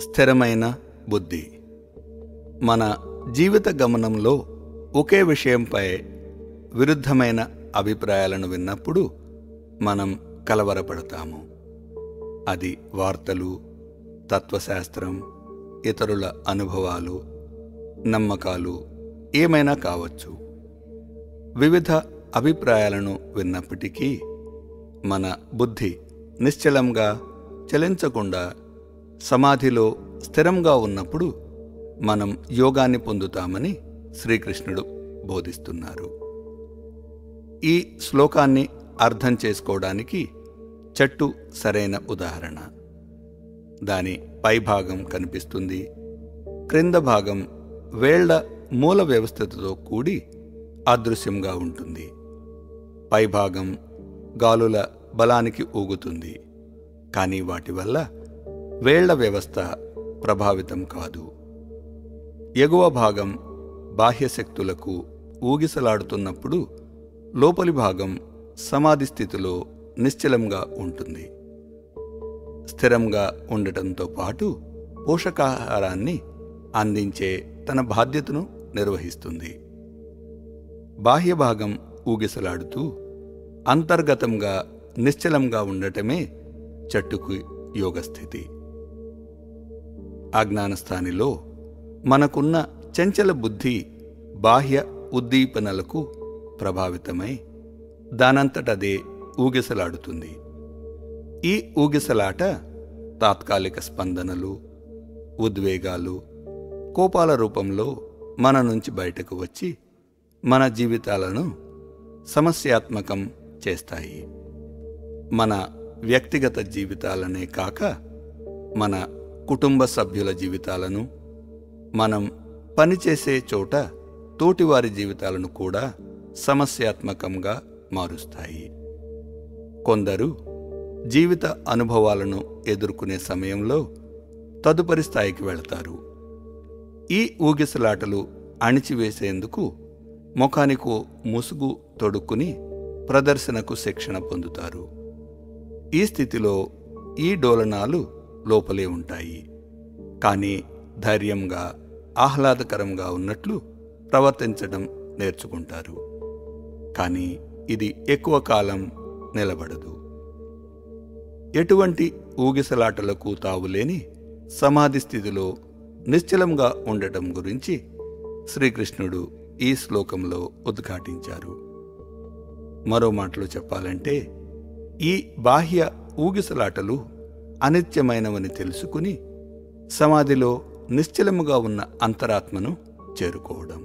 స్థిరమైన బుద్ధి మన జీవిత గమనంలో ఒకే విషయంపై విరుద్ధమైన అభిప్రాయాలను విన్నప్పుడు మనం కలవరపడతాము అది వార్తలు తత్వశాస్త్రం ఇతరుల అనుభవాలు నమ్మకాలు ఏమైనా కావచ్చు వివిధ అభిప్రాయాలను విన్నప్పటికీ మన బుద్ధి నిశ్చలంగా చలించకుండా సమాధిలో స్థిరంగా ఉన్నప్పుడు మనం యోగాన్ని పొందుతామని శ్రీకృష్ణుడు బోధిస్తున్నారు ఈ శ్లోకాన్ని అర్థం చేసుకోవడానికి చెట్టు సరైన ఉదాహరణ దాని పైభాగం కనిపిస్తుంది క్రింద భాగం వేళ్ల మూల వ్యవస్థతో కూడి అదృశ్యంగా ఉంటుంది పైభాగం గాలుల బలానికి ఊగుతుంది కానీ వాటి వల్ల వేళ్ల వ్యవస్థ ప్రభావితం కాదు ఎగువ భాగం బాహ్య శక్తులకు ఊగిసలాడుతున్నప్పుడు లోపలి భాగం సమాధి స్థితిలో నిశ్చలంగా ఉంటుంది స్థిరంగా ఉండటంతో పాటు పోషకాహారాన్ని అందించే తన బాధ్యతను నిర్వహిస్తుంది బాహ్య భాగం ఊగిసలాడుతూ అంతర్గతంగా నిశ్చలంగా ఉండటమే చెట్టుకు యోగస్థితి అజ్ఞానస్థానిలో మనకున్న చంచల బుద్ధి బాహ్య ఉద్దీపనలకు ప్రభావితమై దానంతటదే ఊగిసలాడుతుంది ఈ ఊగిసలాట తాత్కాలిక స్పందనలు ఉద్వేగాలు కోపాల రూపంలో మన నుంచి బయటకు వచ్చి మన జీవితాలను సమస్యాత్మకం చేస్తాయి మన వ్యక్తిగత జీవితాలనే కాక మన కుటుంబ సభ్యుల జీవితాలను మనం పనిచేసే చోట తోటివారి జీవితాలను కూడా సమస్యాత్మకంగా మారుస్తాయి కొందరు జీవిత అనుభవాలను ఎదుర్కొనే సమయంలో తదుపరి స్థాయికి వెళతారు ఈ ఊగిసలాటలు అణిచివేసేందుకు ముఖానికో ముసుగు తొడుక్కుని ప్రదర్శనకు శిక్షణ పొందుతారు ఈ స్థితిలో ఈ డోలనాలు లోపలే ఉంటాయి కానీ ధైర్యంగా ఆహ్లాదకరంగా ఉన్నట్లు ప్రవర్తించడం నేర్చుకుంటారు కానీ ఇది ఎక్కువ కాలం నిలబడదు ఎటువంటి ఊగిసలాటలకు తావులేని సమాధి స్థితిలో నిశ్చలంగా ఉండటం గురించి శ్రీకృష్ణుడు ఈ శ్లోకంలో ఉద్ఘాటించారు మరో మాటలో చెప్పాలంటే ఈ బాహ్య ఊగిసలాటలు అనిత్యమైనవని తెలుసుకుని సమాధిలో నిశ్చలముగా ఉన్న అంతరాత్మను చేరుకోవడం